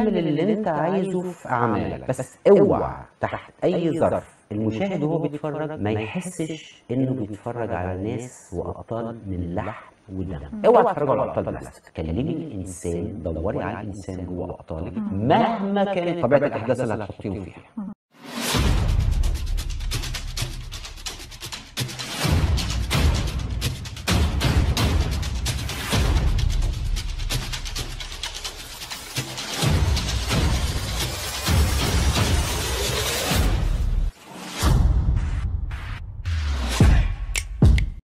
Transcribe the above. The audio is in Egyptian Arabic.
اعمل اللي انت عايزه في اعمالك بس اوعى تحت اي ظرف المشاهد وهو بيتفرج ما يحسش انه بيتفرج على ناس وابطال من لحم ودم اوعى تتفرجوا على ابطال بلاستيك كلمي الانسان دوري على الانسان جوه ابطالك مهما كانت طبيعه الاحداث اللي هتحطيهم فيها